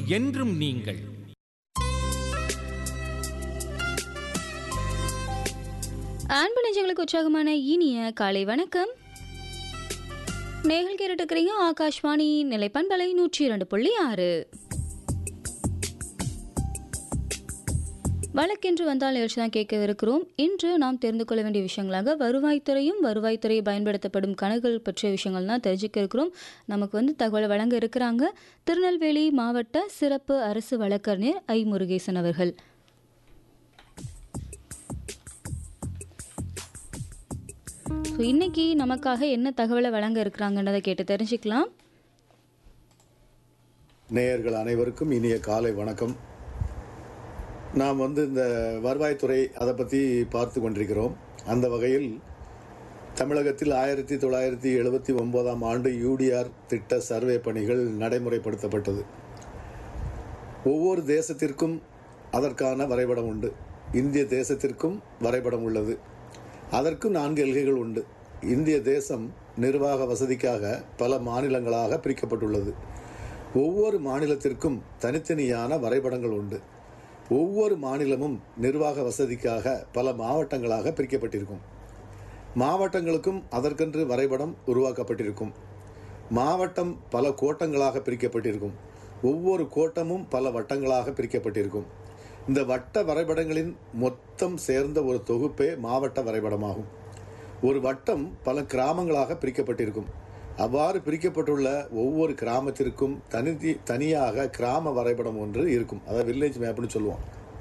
என்றும் நீங்கள் அன்பு நெஞ்சங்களுக்கு உற்சாகமான இனிய காலை வணக்கம் நேர்கள் கேட்டுட்டு இருக்கிறீங்க ஆகாஷ்வாணி நிலைப்பண்பலை நூற்றி இரண்டு புள்ளி ஆறு வழக்கென்று வந்தால் நிகழ்ச்சி தான் கேட்க இருக்கிறோம் இன்று நாம் தெரிந்து கொள்ள வேண்டிய விஷயங்களாக வருவாய்த்துறையும் வருவாய்த்துறை பயன்படுத்தப்படும் கணக்குகள் பற்றிய விஷயங்கள் தான் தெரிஞ்சுக்க இருக்கிறோம் நமக்கு வந்து தகவல் வழங்க இருக்கிறாங்க திருநெல்வேலி மாவட்ட சிறப்பு அரசு வழக்கறிஞர் ஐ முருகேசன் அவர்கள் ஸோ இன்னைக்கு நமக்காக என்ன தகவலை வழங்க இருக்கிறாங்கன்றதை கேட்டு தெரிஞ்சுக்கலாம் நேயர்கள் அனைவருக்கும் இனிய காலை வணக்கம் நாம் வந்து இந்த வருவாய்த்துறை அதை பற்றி பார்த்து கொண்டிருக்கிறோம் அந்த வகையில் தமிழகத்தில் ஆயிரத்தி தொள்ளாயிரத்தி எழுபத்தி ஒன்பதாம் ஆண்டு யூடிஆர் திட்ட சர்வே பணிகள் நடைமுறைப்படுத்தப்பட்டது ஒவ்வொரு தேசத்திற்கும் அதற்கான வரைபடம் உண்டு இந்திய தேசத்திற்கும் வரைபடம் உள்ளது அதற்கும் நான்கு எல்கைகள் உண்டு இந்திய தேசம் நிர்வாக வசதிக்காக பல மாநிலங்களாக பிரிக்கப்பட்டுள்ளது ஒவ்வொரு மாநிலத்திற்கும் தனித்தனியான வரைபடங்கள் உண்டு ஒவ்வொரு மாநிலமும் நிர்வாக வசதிக்காக பல மாவட்டங்களாக பிரிக்கப்பட்டிருக்கும் மாவட்டங்களுக்கும் அதற்கென்று வரைபடம் உருவாக்கப்பட்டிருக்கும் மாவட்டம் பல கோட்டங்களாக பிரிக்கப்பட்டிருக்கும் ஒவ்வொரு கோட்டமும் பல வட்டங்களாக பிரிக்கப்பட்டிருக்கும் இந்த வட்ட வரைபடங்களின் மொத்தம் சேர்ந்த ஒரு தொகுப்பே மாவட்ட வரைபடமாகும் ஒரு வட்டம் பல கிராமங்களாக பிரிக்கப்பட்டிருக்கும் அவ்வாறு பிரிக்கப்பட்டுள்ள ஒவ்வொரு கிராமத்திற்கும் தனி தனியாக கிராம வரைபடம் ஒன்று இருக்கும் அதாவது வில்லேஜ் மேப்னு சொல்லுவோம்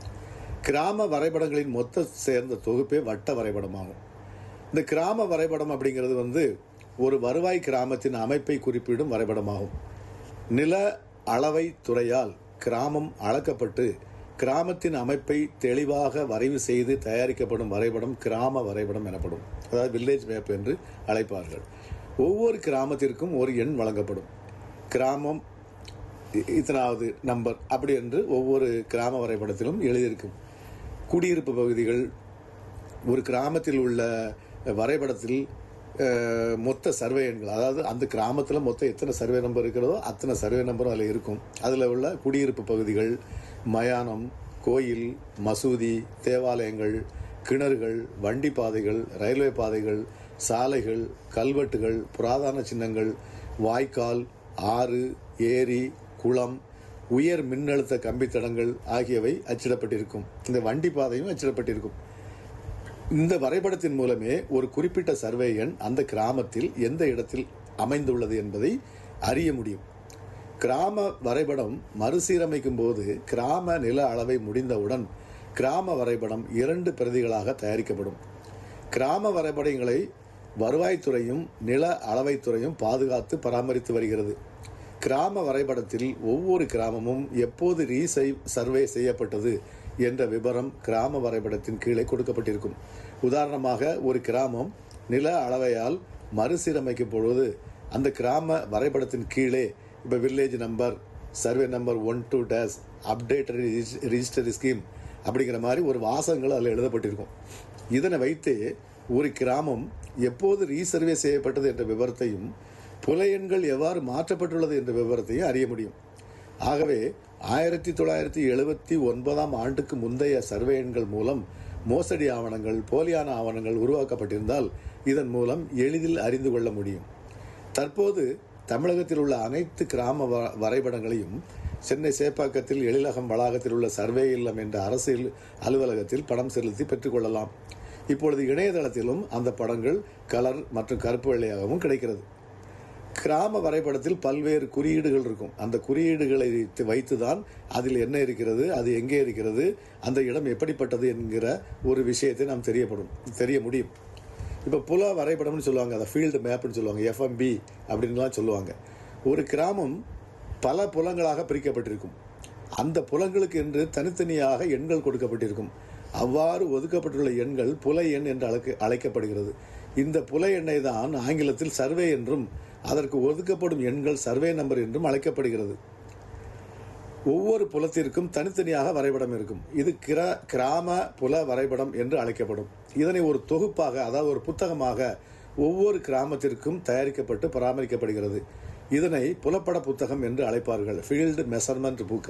கிராம வரைபடங்களின் மொத்த சேர்ந்த தொகுப்பே வட்ட வரைபடமாகும் இந்த கிராம வரைபடம் அப்படிங்கிறது வந்து ஒரு வருவாய் கிராமத்தின் அமைப்பை குறிப்பிடும் வரைபடமாகும் நில அளவை துறையால் கிராமம் அளக்கப்பட்டு கிராமத்தின் அமைப்பை தெளிவாக வரைவு செய்து தயாரிக்கப்படும் வரைபடம் கிராம வரைபடம் எனப்படும் அதாவது வில்லேஜ் மேப் என்று அழைப்பார்கள் ஒவ்வொரு கிராமத்திற்கும் ஒரு எண் வழங்கப்படும் கிராமம் இ- இத்தனாவது நம்பர் அப்படி என்று ஒவ்வொரு கிராம வரைபடத்திலும் எழுதியிருக்கும் குடியிருப்பு பகுதிகள் ஒரு கிராமத்தில் உள்ள வரைபடத்தில் அஹ், மொத்த சர்வே எண்கள் அதாவது அந்த கிராமத்தில் மொத்தம் எத்தனை சர்வே நம்பர் இருக்கிறதோ அத்தனை சர்வே நம்பரும் அதில் இருக்கும் அதில் உள்ள குடியிருப்பு பகுதிகள் மயானம் கோயில் மசூதி தேவாலயங்கள் கிணறுகள் வண்டி பாதைகள் ரயில்வே பாதைகள் சாலைகள் கல்வெட்டுகள் புராதன சின்னங்கள் வாய்க்கால் ஆறு ஏரி குளம் உயர் மின்னழுத்த கம்பித்தடங்கள் ஆகியவை அச்சிடப்பட்டிருக்கும் இந்த வண்டி பாதையும் அச்சிடப்பட்டிருக்கும் இந்த வரைபடத்தின் மூலமே ஒரு குறிப்பிட்ட சர்வே எண் அந்த கிராமத்தில் எந்த இடத்தில் அமைந்துள்ளது என்பதை அறிய முடியும் கிராம வரைபடம் மறுசீரமைக்கும் போது கிராம நில அளவை முடிந்தவுடன் கிராம வரைபடம் இரண்டு பிரதிகளாக தயாரிக்கப்படும் கிராம வரைபடங்களை வருவாய்த்துறையும் நில அளவைத்துறையும் பாதுகாத்து பராமரித்து வருகிறது கிராம வரைபடத்தில் ஒவ்வொரு கிராமமும் எப்போது ரீசை சர்வே செய்யப்பட்டது என்ற விவரம் கிராம வரைபடத்தின் கீழே கொடுக்கப்பட்டிருக்கும் உதாரணமாக ஒரு கிராமம் நில அளவையால் மறுசீரமைக்கும் பொழுது அந்த கிராம வரைபடத்தின் கீழே இப்போ village number survey number one two days updated register scheme அப்படிங்கிற மாதிரி ஒரு வாசகங்கள் அதில் எழுதப்பட்டிருக்கும் இதனை வைத்து ஒரு கிராமம் எப்போது ரீசர்வே செய்யப்பட்டது என்ற விவரத்தையும் புல எண்கள் எவ்வாறு மாற்றப்பட்டுள்ளது என்ற விவரத்தையும் அறிய முடியும் ஆகவே ஆயிரத்தி தொள்ளாயிரத்தி எழுபத்தி ஒன்பதாம் ஆண்டுக்கு முந்தைய சர்வே எண்கள் மூலம் மோசடி ஆவணங்கள் போலியான ஆவணங்கள் உருவாக்கப்பட்டிருந்தால் இதன் மூலம் எளிதில் அறிந்து கொள்ள முடியும் தற்போது தமிழகத்தில் உள்ள அனைத்து கிராம வ- வரைபடங்களையும் சென்னை சேப்பாக்கத்தில் எழிலகம் வளாகத்தில் உள்ள சர்வே இல்லம் என்ற அரசியல் அலுவலகத்தில் படம் செலுத்தி பெற்றுக்கொள்ளலாம் இப்பொழுது இணையதளத்திலும் அந்த படங்கள் கலர் மற்றும் கருப்பு வெள்ளையாகவும் கிடைக்கிறது கிராம வரைபடத்தில் பல்வேறு குறியீடுகள் இருக்கும் அந்த குறியீடுகளை வைத்து- வைத்துதான் அதில் என்ன இருக்கிறது அது எங்கே இருக்கிறது அந்த இடம் எப்படிப்பட்டது என்கிற ஒரு விஷயத்தை நாம் தெரியப்படும் தெரிய முடியும் இப்போ புல வரைபடம்னு சொல்லுவாங்க அதை ஃபீல்டு மேப்னு சொல்லுவாங்க எஃப்எம்பி அப்படின்லாம் சொல்லுவாங்க ஒரு கிராமம் பல புலங்களாக பிரிக்கப்பட்டிருக்கும் அந்த புலங்களுக்கு என்று தனித்தனியாக எண்கள் கொடுக்கப்பட்டிருக்கும் அவ்வாறு ஒதுக்கப்பட்டுள்ள எண்கள் புல எண் என்று அழைக்க அழைக்கப்படுகிறது இந்த புல எண்ணை தான் ஆங்கிலத்தில் சர்வே என்றும் அதற்கு ஒதுக்கப்படும் எண்கள் சர்வே நம்பர் என்றும் அழைக்கப்படுகிறது ஒவ்வொரு புலத்திற்கும் தனித்தனியாக வரைபடம் இருக்கும் இது கிர கிராம புல வரைபடம் என்று அழைக்கப்படும் இதனை ஒரு தொகுப்பாக அதாவது ஒரு புத்தகமாக ஒவ்வொரு கிராமத்திற்கும் தயாரிக்கப்பட்டு பராமரிக்கப்படுகிறது இதனை புலப்பட புத்தகம் என்று அழைப்பார்கள் ஃபீல்டு மெஷர்மெண்ட் புக்